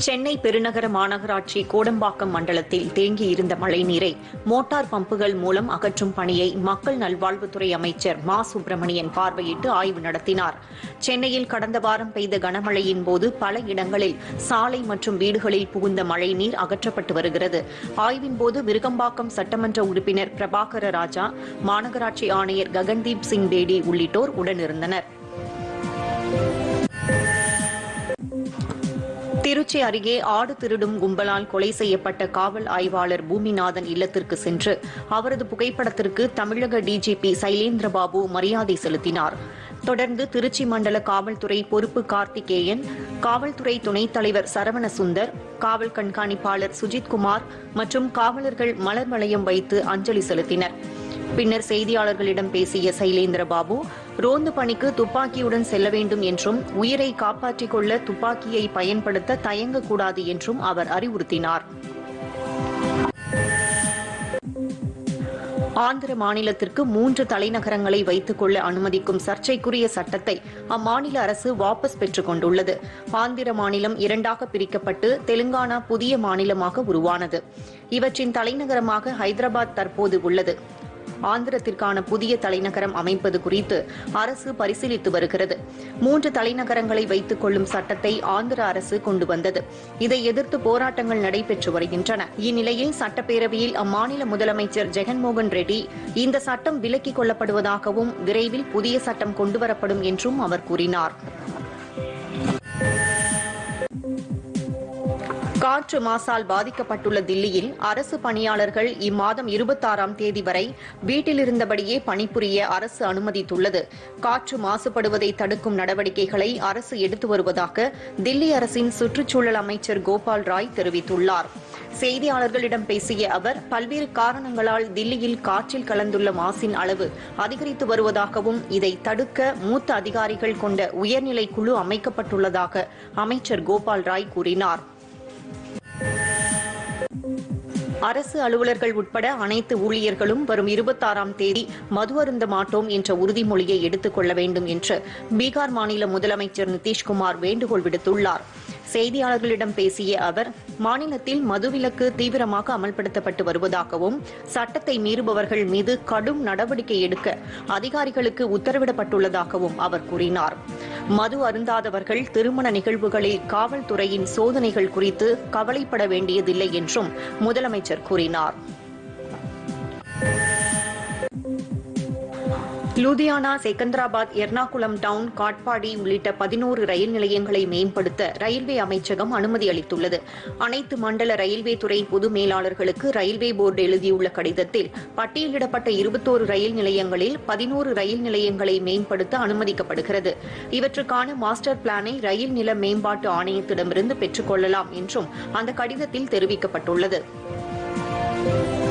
சென்னை பெருநகர மாநகராட்சி கோடம்பாக்கம் மண்டலத்தில் தேங்கியிருந்த மழைநீரை மோட்டார் பம்புகள் மூலம் அகற்றும் பணியை மக்கள் நல்வாழ்வுத்துறை அமைச்சர் மா சுப்பிரமணியன் பார்வையிட்டு ஆய்வு நடத்தினார் சென்னையில் கடந்த வாரம் பெய்த கனமழையின் போது பல இடங்களில் சாலை மற்றும் வீடுகளில் புகுந்த மழைநீர் அகற்றப்பட்டு வருகிறது ஆய்வின் போது விருகம்பாக்கம் சட்டமன்ற உறுப்பினர் பிரபாகர ராஜா மாநகராட்சி ஆணையர் ககன்தீப் சிங் பேடி உள்ளிட்டோர் உடனிருந்தனர் திருச்சி அருகே ஆடு திருடும் கும்பலால் கொலை செய்யப்பட்ட காவல் ஆய்வாளர் பூமிநாதன் இல்லத்திற்கு சென்று அவரது புகைப்படத்திற்கு தமிழக டிஜிபி சைலேந்திரபாபு மரியாதை செலுத்தினார் தொடர்ந்து திருச்சி மண்டல காவல்துறை பொறுப்பு கார்த்திகேயன் காவல்துறை துணைத் தலைவர் சரவண சுந்தர் காவல் கண்காணிப்பாளர் சுஜித்குமார் மற்றும் காவலர்கள் மலர் வளையம் வைத்து அஞ்சலி செலுத்தினர் பின்னர் செய்தியாளர்களிடம் பேசிய சைலேந்திரபாபு ரோந்து பணிக்கு துப்பாக்கியுடன் செல்ல வேண்டும் என்றும் உயிரை காப்பாற்றிக் கொள்ள துப்பாக்கியை பயன்படுத்த தயங்கக்கூடாது என்றும் அவர் அறிவுறுத்தினார் ஆந்திர மாநிலத்திற்கு மூன்று தலைநகரங்களை வைத்துக் கொள்ள அனுமதிக்கும் சர்ச்சைக்குரிய சட்டத்தை அம்மாநில அரசு வாபஸ் பெற்றுக் கொண்டுள்ளது ஆந்திர மாநிலம் இரண்டாக பிரிக்கப்பட்டு தெலுங்கானா புதிய மாநிலமாக உருவானது இவற்றின் தலைநகரமாக ஹைதராபாத் தற்போது உள்ளது ஆந்திரத்திற்கான புதிய தலைநகரம் அமைப்பது குறித்து அரசு பரிசீலித்து வருகிறது மூன்று தலைநகரங்களை வைத்துக் கொள்ளும் சட்டத்தை ஆந்திர அரசு கொண்டு வந்தது இதை எதிர்த்து போராட்டங்கள் நடைபெற்று வருகின்றன இந்நிலையில் சட்டப்பேரவையில் அம்மாநில முதலமைச்சர் ஜெகன்மோகன் ரெட்டி இந்த சட்டம் விலக்கிக் கொள்ளப்படுவதாகவும் விரைவில் புதிய சட்டம் கொண்டுவரப்படும் என்றும் அவர் கூறினார் காற்று மாசால் பாதிக்கப்பட்டுள்ள தில்லியில் அரசு பணியாளர்கள் இம்மாதம் இருபத்தாறாம் தேதி வரை வீட்டிலிருந்தபடியே பணிபுரிய அரசு அனுமதித்துள்ளது காற்று மாசுபடுவதை தடுக்கும் நடவடிக்கைகளை அரசு எடுத்து வருவதாக தில்லி அரசின் சுற்றுச்சூழல் அமைச்சர் கோபால் ராய் தெரிவித்துள்ளார் செய்தியாளர்களிடம் பேசிய அவர் பல்வேறு காரணங்களால் தில்லியில் காற்றில் கலந்துள்ள மாசின் அளவு அதிகரித்து வருவதாகவும் இதை தடுக்க மூத்த அதிகாரிகள் கொண்ட உயர்நிலை குழு அமைக்கப்பட்டுள்ளதாக அமைச்சர் கோபால் ராய் கூறினார் அரசு அலுவலர்கள் உட்பட அனைத்து ஊழியர்களும் வரும் இருபத்தாறாம் தேதி மது அருந்த மாட்டோம் என்ற உறுதிமொழியை எடுத்துக் கொள்ள வேண்டும் என்று பீகார் மாநில முதலமைச்சர் நிதிஷ்குமார் வேண்டுகோள் விடுத்துள்ளார் செய்தியாளர்களிடம் பேசிய அவர் மாநிலத்தில் மதுவிலக்கு தீவிரமாக அமல்படுத்தப்பட்டு வருவதாகவும் சட்டத்தை மீறுபவர்கள் மீது கடும் நடவடிக்கை எடுக்க அதிகாரிகளுக்கு உத்தரவிடப்பட்டுள்ளதாகவும் அவர் கூறினார் மது அருந்தாதவர்கள் திருமண நிகழ்வுகளில் காவல்துறையின் சோதனைகள் குறித்து கவலைப்பட வேண்டியதில்லை என்றும் முதலமைச்சர் கூறினார் லூதியானா செகந்திராபாத் எர்ணாகுளம் டவுன் காட்பாடி உள்ளிட்ட பதினோரு ரயில் நிலையங்களை மேம்படுத்த ரயில்வே அமைச்சகம் அனுமதி அளித்துள்ளது அனைத்து மண்டல ரயில்வே துறை பொது மேலாளர்களுக்கு ரயில்வே போர்டு எழுதியுள்ள கடிதத்தில் பட்டியலிடப்பட்ட இருபத்தோரு ரயில் நிலையங்களில் பதினோரு ரயில் நிலையங்களை மேம்படுத்த அனுமதிக்கப்படுகிறது இவற்றுக்கான மாஸ்டர் பிளானை ரயில் நில மேம்பாட்டு ஆணையத்திடமிருந்து பெற்றுக் கொள்ளலாம் என்றும் அந்த கடிதத்தில் தெரிவிக்கப்பட்டுள்ளது